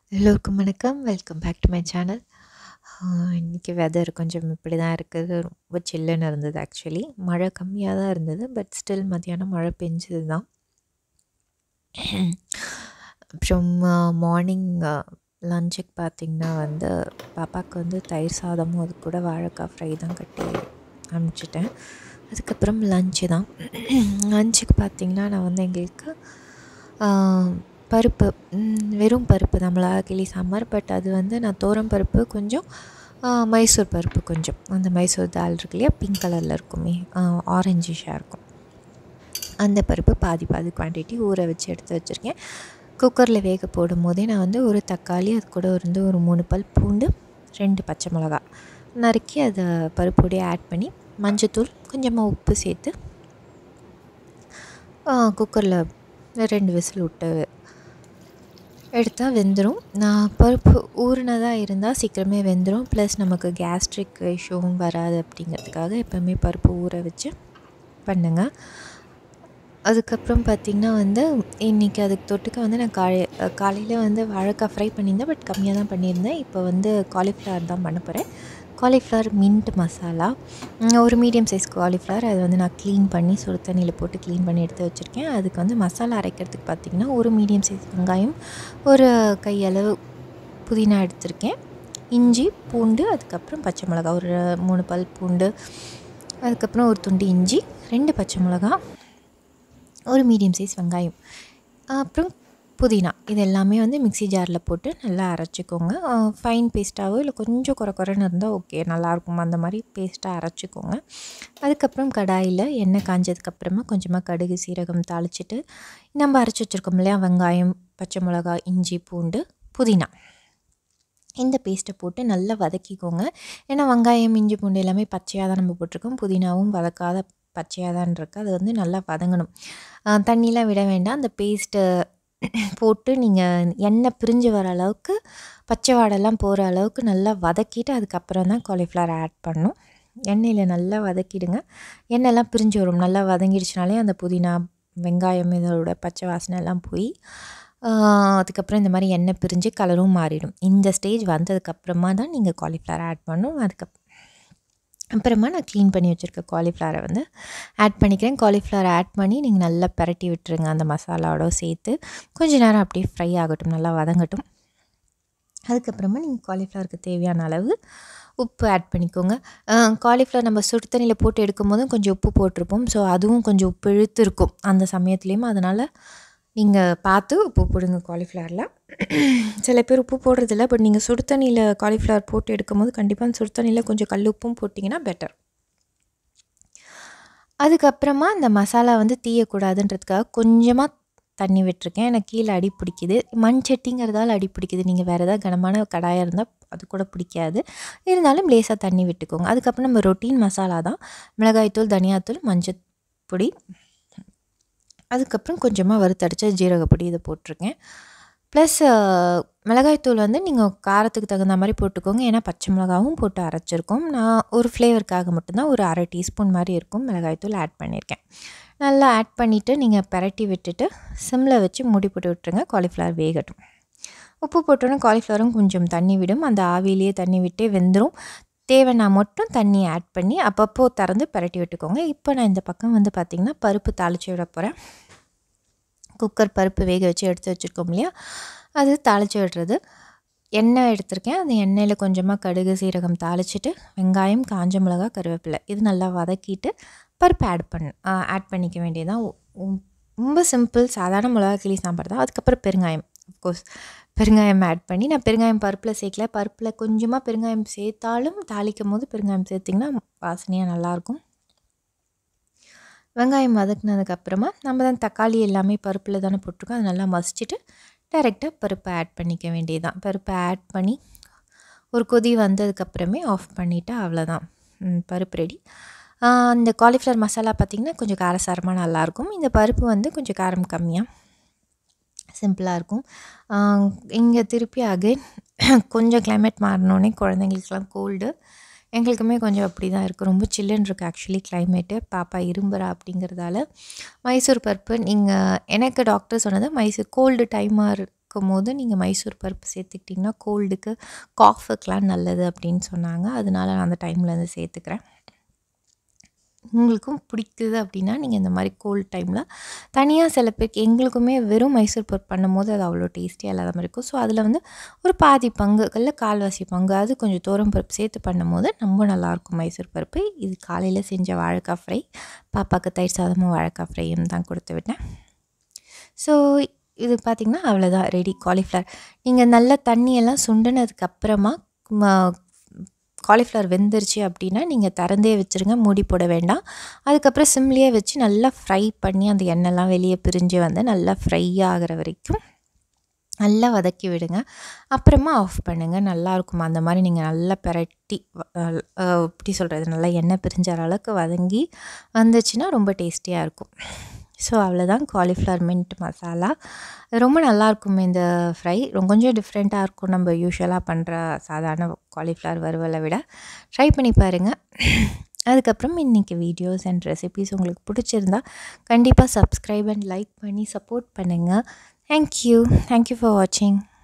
எல்லோருக்கும் வணக்கம் welcome back to my channel இன்றைக்கி வெதர் கொஞ்சம் இப்படி தான் இருக்குது ரொம்ப சில்லுன்னு இருந்தது ஆக்சுவலி மழை கம்மியாக தான் இருந்தது பட் ஸ்டில் மத்தியானம் மழை பெஞ்சது தான் அப்புறம் மார்னிங் லஞ்சுக்கு பார்த்திங்கன்னா வந்து பாப்பாவுக்கு வந்து தயிர் சாதமும் அது கூட வாழைக்காய் ஃப்ரை தான் கட்டி அனுப்பிச்சிட்டேன் அதுக்கப்புறம் லஞ்சு தான் லஞ்சுக்கு பார்த்திங்கன்னா நான் வந்து எங்களுக்கு பருப்பு வெறும் பருப்பு தான் மிளகா கிளி சாம்பார் பட் அது வந்து நான் தோரம் பருப்பு கொஞ்சம் மைசூர் பருப்பு கொஞ்சம் அந்த மைசூர் தால் இருக்கு இல்லையா பிங்க் கலரில் இருக்குமே ஆரஞ்சிஷாக இருக்கும் அந்த பருப்பு பாதி பாதி குவான்டிட்டி ஊற வச்சு எடுத்து வச்சுருக்கேன் குக்கரில் வேக போடும் போதே நான் வந்து ஒரு தக்காளி அது கூட வந்து ஒரு மூணு பல் பூண்டு ரெண்டு பச்சை மிளகா நறுக்கி அதை பருப்போடையே ஆட் பண்ணி மஞ்சத்தூள் கொஞ்சமாக உப்பு சேர்த்து குக்கரில் ரெண்டு விசில் விட்டு எடுத்தால் வெந்துடும் நான் பருப்பு ஊறினதாக இருந்தால் சீக்கிரமே வெந்துடும் ப்ளஸ் நமக்கு கேஸ்ட்ரிக் இஷ்யூவும் வராது அப்படிங்கிறதுக்காக எப்போவுமே பருப்பு ஊற வச்சு பண்ணுங்கள் அதுக்கப்புறம் பார்த்திங்கன்னா வந்து இன்றைக்கி அதுக்கு தொட்டுக்க வந்து நான் காலை காலையில் வந்து வாழைக்காய் ஃப்ரை பண்ணியிருந்தேன் பட் கம்மியாக தான் பண்ணியிருந்தேன் இப்போ வந்து காலிஃப்ளவர் தான் பண்ண போகிறேன் காலிஃப்ளவர் மின்ட் மசாலா ஒரு மீடியம் சைஸ் காலிஃப்ளவர் அதை வந்து நான் க்ளீன் பண்ணி சுடு தண்ணியில் போட்டு க்ளீன் பண்ணி எடுத்து வச்சுருக்கேன் அதுக்கு வந்து மசாலா அரைக்கிறதுக்கு பார்த்திங்கன்னா ஒரு மீடியம் சைஸ் வெங்காயம் ஒரு கையளவு புதினா எடுத்திருக்கேன் இஞ்சி பூண்டு அதுக்கப்புறம் பச்சை மிளகா ஒரு மூணு பல் பூண்டு அதுக்கப்புறம் ஒரு துண்டு இஞ்சி ரெண்டு பச்சை மிளகா ஒரு மீடியம் சைஸ் வெங்காயம் அப்புறம் புதினா இது எல்லாமே வந்து மிக்சி ஜாரில் போட்டு நல்லா அரைச்சிக்கோங்க ஃபைன் பேஸ்ட்டாகவோ இல்லை கொஞ்சம் குறை குறைன்னு இருந்தால் ஓகே நல்லாயிருக்கும் அந்த மாதிரி பேஸ்ட்டாக அரைச்சிக்கோங்க அதுக்கப்புறம் கடாயில் எண்ணெய் காஞ்சதுக்கப்புறமா கொஞ்சமாக கடுகு சீரகம் தாளிச்சிட்டு நம்ம அரைச்சி வச்சுருக்கோம் இல்லையா வெங்காயம் பச்சை மிளகா இஞ்சி பூண்டு புதினா இந்த பேஸ்ட்டை போட்டு நல்லா வதக்கிக்கோங்க ஏன்னா வெங்காயம் இஞ்சி பூண்டு எல்லாமே பச்சையாக தான் நம்ம போட்டிருக்கோம் புதினாவும் வதக்காத பச்சையாக தான் இருக்குது அது வந்து நல்லா வதங்கணும் தண்ணிலாம் விட வேண்டாம் அந்த பேஸ்ட்டை போட்டு நீங்கள் எண்ணெய் பிரிஞ்சு வர அளவுக்கு பச்சை வாடெல்லாம் போகிற அளவுக்கு நல்லா வதக்கிட்டு அதுக்கப்புறம் தான் காலிஃப்ளவர் ஆட் பண்ணும் எண்ணெயில் நல்லா வதக்கிடுங்க எண்ணெய்லாம் பிரிஞ்சு வரும் நல்லா வதங்கிடுச்சுனாலே அந்த புதினா வெங்காயம் இதோட பச்சை வாசனை எல்லாம் போய் அதுக்கப்புறம் இந்த மாதிரி எண்ணெய் பிரிஞ்சு கலரும் மாறிடும் இந்த ஸ்டேஜ் வந்ததுக்கப்புறமா தான் நீங்கள் காலிஃப்ளவர் ஆட் பண்ணும் அதுக்கப்புறம் அப்புறமா நான் க்ளீன் பண்ணி வச்சுருக்க காலிஃப்ளவரை வந்து ஆட் பண்ணிக்கிறேன் காலிஃப்ளவர் ஆட் பண்ணி நீங்கள் நல்லா பரட்டி விட்டுருங்க அந்த மசாலாவோட சேர்த்து கொஞ்ச நேரம் அப்படியே ஃப்ரை ஆகட்டும் நல்லா வதங்கட்டும் அதுக்கப்புறமா நீங்கள் காலிஃப்ளவருக்கு தேவையான அளவு உப்பு ஆட் பண்ணிக்கோங்க காலிஃப்ளவர் நம்ம சுடு தண்ணியில் போட்டு எடுக்கும் போதும் கொஞ்சம் உப்பு போட்டிருப்போம் ஸோ அதுவும் கொஞ்சம் உப்பு இழுத்து இருக்கும் அந்த சமயத்துலேயும் அதனால் நீங்கள் பார்த்து உப்பு போடுங்க காலிஃப்ளவரில் சில பேர் உப்பு போடுறதில்ல பட் நீங்கள் சுடு தண்ணியில் காலிஃப்ளவர் போட்டு எடுக்கும் போது கண்டிப்பாக அந்த சுடு தண்ணியில் கொஞ்சம் கல் உப்பும் போட்டிங்கன்னா பெட்டர் அதுக்கப்புறமா இந்த மசாலா வந்து தீயக்கூடாதுன்றதுக்காக கொஞ்சமாக தண்ணி விட்டுருக்கேன் எனக்கு கீழே அடி பிடிக்குது மண் சட்டிங்கிறதால அடி பிடிக்குது நீங்கள் வேறு ஏதாவது கனமான கடாயாக இருந்தால் அது கூட பிடிக்காது இருந்தாலும் லேசாக தண்ணி விட்டுக்கோங்க அதுக்கப்புறம் நம்ம ரொட்டீன் மசாலா தான் மிளகாய்த்தூள் தனியாத்தூள் மஞ்சள் பொடி அதுக்கப்புறம் கொஞ்சமாக வறுத்தடிச்ச ஜீரகப்பொடி இதை போட்டிருக்கேன் ப்ளஸ் மிளகாய்த்தூள் வந்து நீங்கள் காரத்துக்கு தகுந்த மாதிரி போட்டுக்கோங்க ஏன்னா பச்சை மிளகாவும் போட்டு அரைச்சிருக்கோம் நான் ஒரு ஃப்ளேவருக்காக மட்டும்தான் ஒரு அரை டீஸ்பூன் மாதிரி இருக்கும் மிளகாய்த்தூள் ஆட் பண்ணியிருக்கேன் நல்லா ஆட் பண்ணிவிட்டு நீங்கள் பரட்டி விட்டுட்டு சிம்மில் வச்சு மூடி போட்டு விட்டுருங்க காலிஃப்ளவர் வேகட்டும் உப்பு போட்டோன்னே காலிஃப்ளவரும் கொஞ்சம் தண்ணி விடும் அந்த ஆவிலேயே தண்ணி விட்டே வெந்துடும் தேவைன்னா மட்டும் தண்ணி ஆட் பண்ணி அப்பப்போ திறந்து பரட்டி விட்டுக்கோங்க இப்போ நான் இந்த பக்கம் வந்து பார்த்திங்கன்னா பருப்பு தாளித்து விட போகிறேன் குக்கர் பருப்பு வேக வச்சு எடுத்து வச்சுருக்கோம் இல்லையா அது தாளித்து விடுறது எண்ணெய் எடுத்திருக்கேன் அந்த எண்ணெயில் கொஞ்சமாக கடுகு சீரகம் தாளிச்சிட்டு வெங்காயம் காஞ்ச மிளகா கருவேப்பிலை இது நல்லா வதக்கிட்டு பருப்பு ஆட் பண்ண ஆட் பண்ணிக்க வேண்டியதான் ரொம்ப சிம்பிள் சாதாரண மிளகா கிளி சாம்பார் தான் அதுக்கப்புறம் பெருங்காயம் அஃப்கோர்ஸ் பெருங்காயம் ஆட் பண்ணி நான் பெருங்காயம் பருப்பில் சேர்க்கல பருப்பில் கொஞ்சமாக பெருங்காயம் சேர்த்தாலும் தாளிக்கும் போது பெருங்காயம் சேர்த்திங்கன்னா வாசனையாக நல்லாயிருக்கும் வெங்காயம் வதக்குனதுக்கப்புறமா நம்ம தான் தக்காளி எல்லாமே பருப்பில் தானே போட்டிருக்கோம் அதை நல்லா மசிச்சுட்டு டைரெக்டாக பருப்பை ஆட் பண்ணிக்க வேண்டியதுதான் பருப்பை ஆட் பண்ணி ஒரு கொதி வந்ததுக்கப்புறமே ஆஃப் பண்ணிவிட்டு அவ்வளோதான் பருப்பு ரெடி அந்த காலிஃப்ளவர் மசாலா பார்த்திங்கன்னா கொஞ்சம் காரசாரமாக நல்லாயிருக்கும் இந்த பருப்பு வந்து கொஞ்சம் காரம் கம்மியாக சிம்பிளாக இருக்கும் இங்கே திருப்பி அகைன் கொஞ்சம் கிளைமேட் மாறினோடனே குழந்தைங்களுக்குலாம் கோல்டு எங்களுக்குமே கொஞ்சம் அப்படி தான் இருக்குது ரொம்ப சில்லுன்னு இருக்குது ஆக்சுவலி கிளைமேட்டு பாப்பா இரும்புறா அப்படிங்கிறதால மைசூர் பருப்பு நீங்கள் எனக்கு டாக்டர் சொன்னது மைசூர் கோல்டு டைமாக இருக்கும்போது நீங்கள் மைசூர் பருப்பு சேர்த்துக்கிட்டிங்கன்னா கோல்டுக்கு காஃபுக்கெலாம் நல்லது அப்படின்னு சொன்னாங்க அதனால நான் அந்த டைமில் வந்து சேர்த்துக்கிறேன் உங்களுக்கும் பிடிக்குது அப்படின்னா நீங்கள் இந்த மாதிரி கோல்ட் டைமில் தனியாக சில பேருக்கு எங்களுக்குமே வெறும் மைசூர் பருப்பு பண்ணும்போது அது அவ்வளோ டேஸ்டியாக இல்லாத மாதிரி இருக்கும் ஸோ அதில் வந்து ஒரு பாதி பங்கு இல்லை கால்வாசி பங்கு அது கொஞ்சம் தோரம் பருப்பு சேர்த்து பண்ணும்போது ரொம்ப நல்லாயிருக்கும் மைசூர் பருப்பு இது காலையில் செஞ்ச வாழைக்காய் ஃப்ரை பாப்பாவுக்கு தயிர் சாதமும் வாழைக்காய் ஃப்ரையும் தான் கொடுத்து விட்டேன் ஸோ இது பார்த்திங்கன்னா அவ்வளோதான் ரெடி காலிஃப்ளவர் நீங்கள் நல்ல தண்ணியெல்லாம் சுண்டினதுக்கு அப்புறமா காலிஃப்ளவர் வெந்துருச்சு அப்படின்னா நீங்கள் திறந்தே வச்சுருங்க மூடி போட வேண்டாம் அதுக்கப்புறம் சிம்லேயே வச்சு நல்லா ஃப்ரை பண்ணி அந்த எண்ணெய்லாம் வெளியே பிரிஞ்சு வந்து நல்லா ஃப்ரை ஆகிற வரைக்கும் நல்லா வதக்கி விடுங்க அப்புறமா ஆஃப் பண்ணுங்கள் நல்லாயிருக்கும் அந்த மாதிரி நீங்கள் நல்லா பெரட்டி எப்படி சொல்கிறது நல்லா எண்ணெய் பிரிஞ்ச அளவுக்கு வதங்கி வந்துச்சுன்னா ரொம்ப டேஸ்டியாக இருக்கும் ஸோ அவ்வளோதான் காலிஃப்ளவர் மின்ட் மசாலா ரொம்ப நல்லாயிருக்கும் இந்த ஃப்ரை ரொம்ப கொஞ்சம் டிஃப்ரெண்ட்டாக இருக்கும் நம்ம யூஸ்வலாக பண்ணுற சாதாரண காலிஃப்ளவர் வறுவலை விட ட்ரை பண்ணி பாருங்கள் அதுக்கப்புறம் இன்றைக்கி வீடியோஸ் அண்ட் ரெசிபீஸ் உங்களுக்கு பிடிச்சிருந்தா கண்டிப்பாக சப்ஸ்கிரைப் அண்ட் லைக் பண்ணி சப்போர்ட் பண்ணுங்கள் தேங்க்யூ தேங்க்யூ ஃபார் வாட்சிங்